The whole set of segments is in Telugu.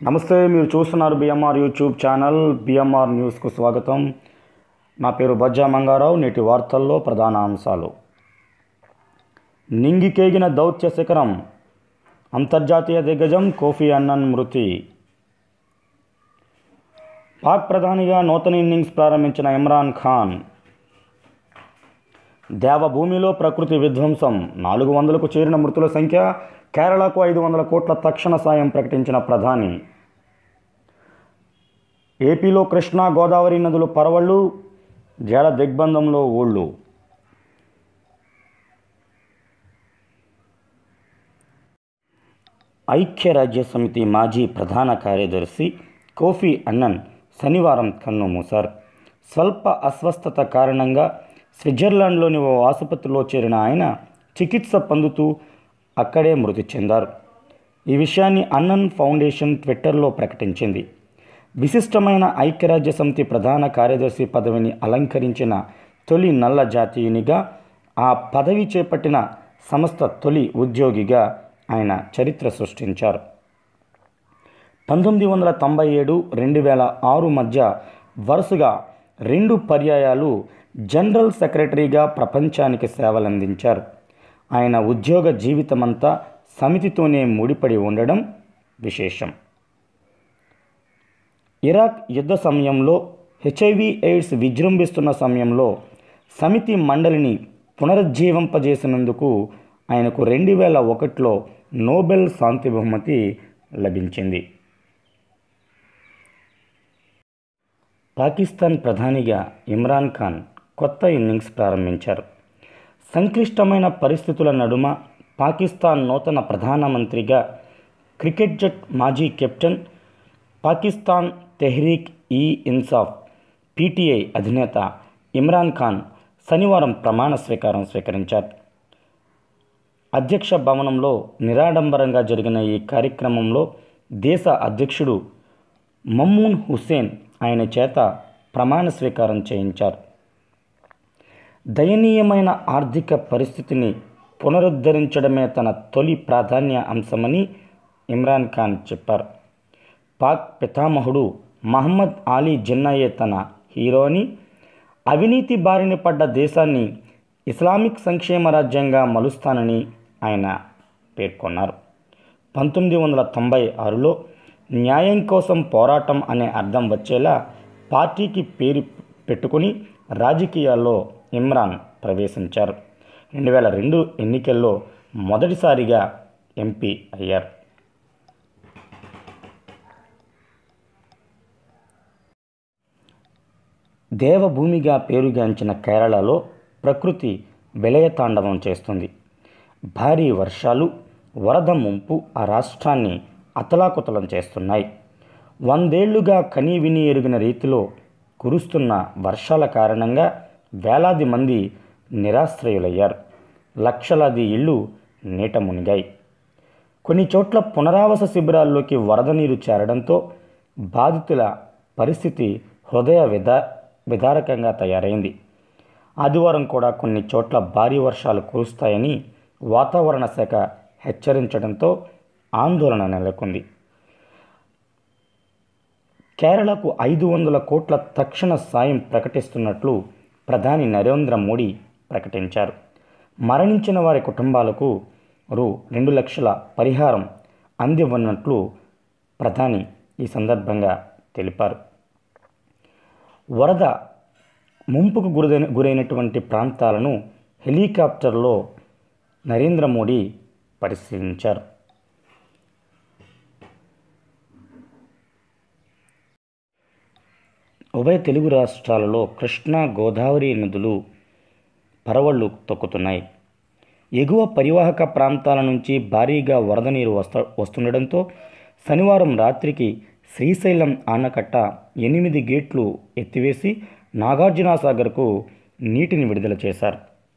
నమస్తే మీరు చూస్తున్నారు బిఎంఆర్ యూట్యూబ్ ఛానల్ బిఎంఆర్ న్యూస్కు స్వాగతం నా పేరు బజ్జా మంగారావు నేటి వార్తల్లో ప్రధాన అంశాలు నింగికేగిన దౌత్య శిఖరం అంతర్జాతీయ దిగ్గజం కోఫీ అన్నన్ మృతి పాక్ ప్రధానిగా నూతన ఇన్నింగ్స్ ప్రారంభించిన ఇమ్రాన్ ఖాన్ దేవభూమిలో ప్రకృతి విధ్వంసం నాలుగు వందలకు చేరిన మృతుల సంఖ్య కేరళకు ఐదు వందల కోట్ల తక్షణ సాయం ప్రకటించిన ప్రధాని ఏపీలో కృష్ణా గోదావరి నదులు పరవళ్ళు జల దిగ్బంధంలో ఊళ్ళు ఐక్యరాజ్య సమితి మాజీ ప్రధాన కార్యదర్శి కోఫీ అన్నన్ శనివారం కన్నుమూశారు స్వల్ప అస్వస్థత కారణంగా స్విట్జర్లాండ్లోని ఓ ఆసుపత్రిలో చేరిన ఆయన చికిత్స పొందుతూ అక్కడే మృతి చెందారు ఈ విషయాన్ని అన్నన్ ఫౌండేషన్ ట్విట్టర్లో ప్రకటించింది విశిష్టమైన ఐక్యరాజ్య సమితి ప్రధాన కార్యదర్శి పదవిని అలంకరించిన తొలి నల్ల జాతీయునిగా ఆ పదవి చేపట్టిన సంస్థ తొలి ఉద్యోగిగా ఆయన చరిత్ర సృష్టించారు పంతొమ్మిది వందల తొంభై ఏడు రెండు వేల ఆరు మధ్య వరుసగా రెండు పర్యాయాలు జనరల్ సెక్రటరీగా ప్రపంచానికి సేవలందించారు ఆయన ఉద్యోగ జీవితమంతా సమితితోనే ముడిపడి ఉండడం విశేషం ఇరాక్ యుద్ధ సమయంలో హెచ్ఐవి ఎయిడ్స్ విజృంభిస్తున్న సమయంలో సమితి మండలిని పునరుజ్జీవింపజేసినందుకు ఆయనకు రెండు వేల ఒకటిలో నోబెల్ శాంతి బహుమతి లభించింది పాకిస్తాన్ ప్రధానిగా ఇమ్రాన్ ఖాన్ కొత్త ఇన్నింగ్స్ ప్రారంభించారు సంక్లిష్టమైన పరిస్థితుల నడుమ పాకిస్తాన్ నూతన ప్రధానమంత్రిగా క్రికెట్ జట్ మాజీ కెప్టెన్ పాకిస్తాన్ తెహ్రీక్ ఈ ఇన్సాఫ్ పీటీఐ అధినేత ఇమ్రాన్ ఖాన్ శనివారం ప్రమాణ స్వీకారం స్వీకరించారు అధ్యక్ష భవనంలో నిరాడంబరంగా జరిగిన ఈ కార్యక్రమంలో దేశ అధ్యక్షుడు మమ్మూన్ హుస్సేన్ ఆయన చేత ప్రమాణ స్వీకారం చేయించారు దయనీయమైన ఆర్థిక పరిస్థితిని పునరుద్ధరించడమే తన తొలి ప్రాధాన్య అంశమని ఇమ్రాన్ ఖాన్ చెప్పారు పాక్ పితామహుడు మహమ్మద్ అలీ జిన్నాయే తన హీరోని అవినీతి బారిన పడ్డ దేశాన్ని ఇస్లామిక్ సంక్షేమ రాజ్యంగా మలుస్తానని ఆయన పేర్కొన్నారు పంతొమ్మిది వందల తొంభై ఆరులో న్యాయం కోసం పోరాటం అనే అర్థం వచ్చేలా పార్టీకి పేరు పెట్టుకుని రాజకీయాల్లో ఇమ్రాన్ ప్రవేశించారు రెండు వేల రెండు ఎన్నికల్లో మొదటిసారిగా ఎంపీ అయ్యారు దేవభూమిగా పేరుగాంచిన కేరళలో ప్రకృతి విలయతాండవం చేస్తుంది భారీ వర్షాలు వరద ముంపు ఆ రాష్ట్రాన్ని అతలాకుతలం చేస్తున్నాయి వందేళ్లుగా కనీ విని ఎరుగిన రీతిలో కురుస్తున్న వర్షాల కారణంగా వేలాది మంది నిరాశ్రయులయ్యారు లక్షలాది ఇళ్ళు నీట మునిగాయి కొన్ని చోట్ల పునరావాస శిబిరాల్లోకి వరద నీరు చేరడంతో బాధితుల పరిస్థితి హృదయ విదా విదారకంగా తయారైంది ఆదివారం కూడా కొన్ని చోట్ల భారీ వర్షాలు కురుస్తాయని వాతావరణ శాఖ హెచ్చరించడంతో ఆందోళన నెలకొంది కేరళకు ఐదు వందల కోట్ల తక్షణ సాయం ప్రకటిస్తున్నట్లు ప్రధాని నరేంద్ర మోడీ ప్రకటించారు మరణించిన వారి కుటుంబాలకు రూ రెండు లక్షల పరిహారం అందివ్వనున్నట్లు ప్రధాని ఈ సందర్భంగా తెలిపారు వరద ముంపుకు గురైన గురైనటువంటి ప్రాంతాలను హెలికాప్టర్లో నరేంద్ర మోడీ పరిశీలించారు ఉభయ తెలుగు రాష్ట్రాలలో కృష్ణా గోదావరి నదులు పరవళ్ళు తొక్కుతున్నాయి ఎగువ పరివాహక ప్రాంతాల నుంచి భారీగా వరద నీరు వస్త వస్తుండడంతో శనివారం రాత్రికి శ్రీశైలం ఆనకట్ట ఎనిమిది గేట్లు ఎత్తివేసి నాగార్జునసాగర్కు నీటిని విడుదల చేశారు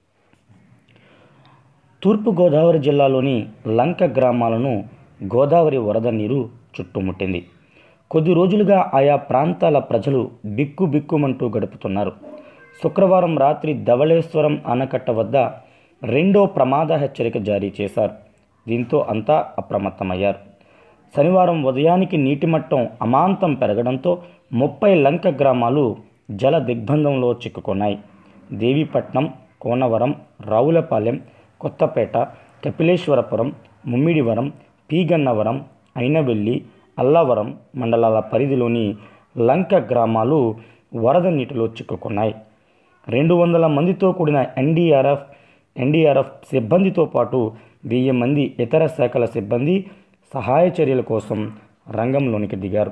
తూర్పుగోదావరి జిల్లాలోని లంక గ్రామాలను గోదావరి వరద నీరు చుట్టుముట్టింది కొద్ది రోజులుగా ఆయా ప్రాంతాల ప్రజలు బిక్కు బిక్కుమంటూ గడుపుతున్నారు శుక్రవారం రాత్రి ధవళేశ్వరం ఆనకట్ట వద్ద రెండో ప్రమాద హెచ్చరిక జారీ చేశారు దీంతో అంతా అప్రమత్తమయ్యారు శనివారం ఉదయానికి నీటి మట్టం అమాంతం పెరగడంతో ముప్పై లంక గ్రామాలు జల దిగ్బంధంలో చిక్కుకున్నాయి దేవీపట్నం కోనవరం రావులపాలెం కొత్తపేట కపిలేశ్వరపురం ముమ్మిడివరం పీగన్నవరం అయినవెల్లి అల్లవరం మండలాల పరిధిలోని లంక గ్రామాలు వరద నీటిలో చిక్కుకున్నాయి రెండు వందల మందితో కూడిన ఎన్డీఆర్ఎఫ్ ఎన్డీఆర్ఎఫ్ సిబ్బందితో పాటు వెయ్యి మంది ఇతర శాఖల సిబ్బంది సహాయ చర్యల కోసం రంగంలోనికి దిగారు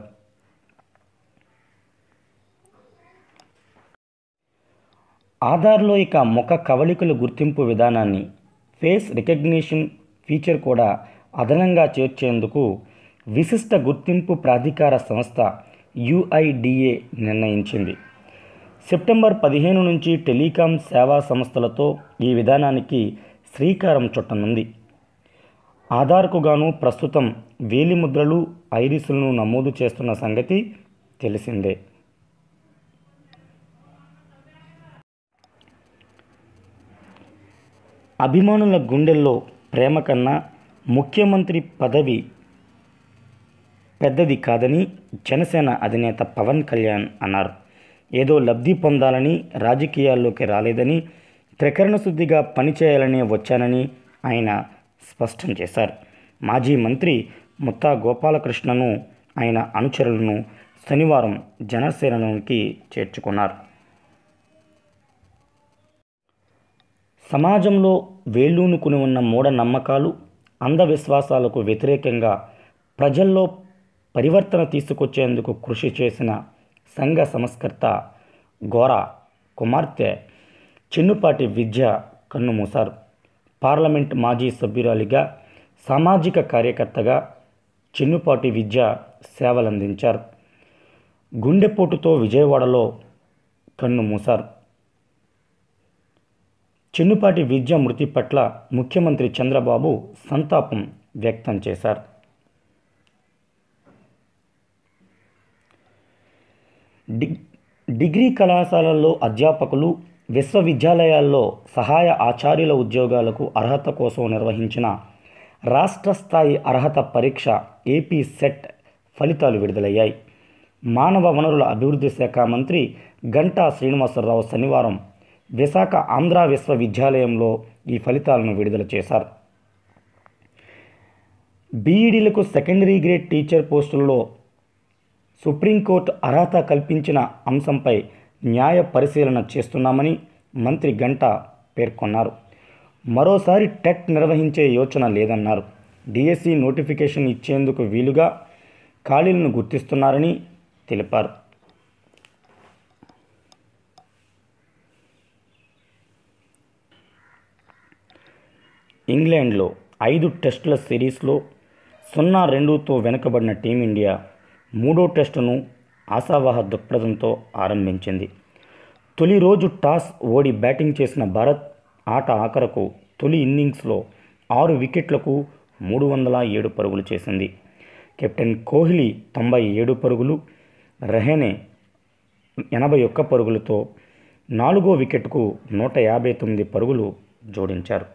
ఆధార్లో ఇక ముఖ కవళికల గుర్తింపు విధానాన్ని ఫేస్ రికగ్నిషన్ ఫీచర్ కూడా అదనంగా చేర్చేందుకు విశిష్ట గుర్తింపు ప్రాధికార సంస్థ యుఐడిఏ నిర్ణయించింది సెప్టెంబర్ పదిహేను నుంచి టెలికాం సేవా సంస్థలతో ఈ విధానానికి శ్రీకారం చుట్టనుంది ఆధార్కు గాను ప్రస్తుతం వేలిముద్రలు ఐరిస్లను నమోదు చేస్తున్న సంగతి తెలిసిందే అభిమానుల గుండెల్లో ప్రేమ కన్నా ముఖ్యమంత్రి పదవి పెద్దది కాదని జనసేన అధినేత పవన్ కళ్యాణ్ అన్నారు ఏదో లబ్ధి పొందాలని రాజకీయాల్లోకి రాలేదని త్రికరణ శుద్ధిగా పనిచేయాలని వచ్చానని ఆయన స్పష్టం చేశారు మాజీ మంత్రి ముత్తా గోపాలకృష్ణను ఆయన అనుచరులను శనివారం జనసేనలోకి చేర్చుకున్నారు సమాజంలో వేళ్ళూనుకుని ఉన్న మూఢనమ్మకాలు అంధవిశ్వాసాలకు వ్యతిరేకంగా ప్రజల్లో పరివర్తన తీసుకొచ్చేందుకు కృషి చేసిన సంఘ సంస్కర్త గోరా కుమార్తె చెన్నుపాటి విద్య కన్నుమూశారు పార్లమెంట్ మాజీ సభ్యురాలిగా సామాజిక కార్యకర్తగా చెన్నుపాటి విద్య సేవలందించారు గుండెపోటుతో విజయవాడలో కన్ను మూశారు చెన్నుపాటి విద్య మృతి పట్ల ముఖ్యమంత్రి చంద్రబాబు సంతాపం వ్యక్తం చేశారు డి- డిగ్రీ కళాశాలల్లో అధ్యాపకులు విశ్వవిద్యాలయాల్లో సహాయ ఆచార్యుల ఉద్యోగాలకు అర్హత కోసం నిర్వహించిన రాష్ట్ర స్థాయి అర్హత పరీక్ష ఏపీ సెట్ ఫలితాలు విడుదలయ్యాయి మానవ వనరుల అభివృద్ధి శాఖ మంత్రి గంటా శ్రీనివాసరావు శనివారం విశాఖ ఆంధ్ర విశ్వవిద్యాలయంలో ఈ ఫలితాలను విడుదల చేశారు బీఈడీలకు సెకండరీ గ్రేడ్ టీచర్ పోస్టుల్లో సుప్రీంకోర్టు అర్హత కల్పించిన అంశంపై న్యాయ పరిశీలన చేస్తున్నామని మంత్రి గంట పేర్కొన్నారు మరోసారి టెట్ నిర్వహించే యోచన లేదన్నారు డిఎస్సి నోటిఫికేషన్ ఇచ్చేందుకు వీలుగా ఖాళీలను గుర్తిస్తున్నారని తెలిపారు ఇంగ్లాండ్లో ఐదు టెస్టుల సిరీస్లో సున్నా రెండుతో వెనుకబడిన టీమిండియా మూడో టెస్టును ఆశావహ దృక్పథంతో ఆరంభించింది తొలి రోజు టాస్ ఓడి బ్యాటింగ్ చేసిన భారత్ ఆట ఆఖరకు తొలి ఇన్నింగ్స్లో ఆరు వికెట్లకు మూడు వందల ఏడు పరుగులు చేసింది కెప్టెన్ కోహ్లీ తొంభై ఏడు పరుగులు రహెనే ఎనభై ఒక్క పరుగులతో నాలుగో వికెట్కు నూట యాభై తొమ్మిది పరుగులు జోడించారు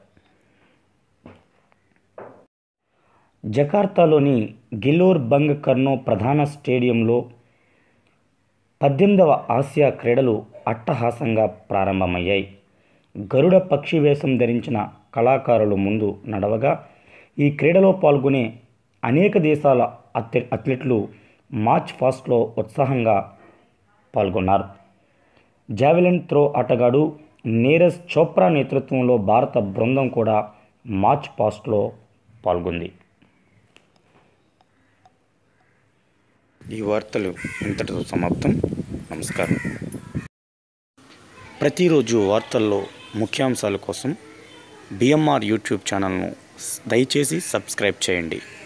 జకార్తాలోని గిలోర్ బంగ్ కర్నో ప్రధాన స్టేడియంలో పద్దెనిమిదవ ఆసియా క్రీడలు అట్టహాసంగా ప్రారంభమయ్యాయి గరుడ పక్షి వేషం ధరించిన కళాకారులు ముందు నడవగా ఈ క్రీడలో పాల్గొనే అనేక దేశాల అథ్లె అథ్లెట్లు మార్చ్ ఫాస్ట్లో ఉత్సాహంగా పాల్గొన్నారు జావెలిన్ త్రో ఆటగాడు నీరజ్ చోప్రా నేతృత్వంలో భారత బృందం కూడా మార్చ్ పాస్ట్లో పాల్గొంది ఈ వార్తలు ఇంతటితో సమాప్తం నమస్కారం ప్రతిరోజు వార్తల్లో ముఖ్యాంశాల కోసం బిఎంఆర్ యూట్యూబ్ ఛానల్ను దయచేసి సబ్స్క్రైబ్ చేయండి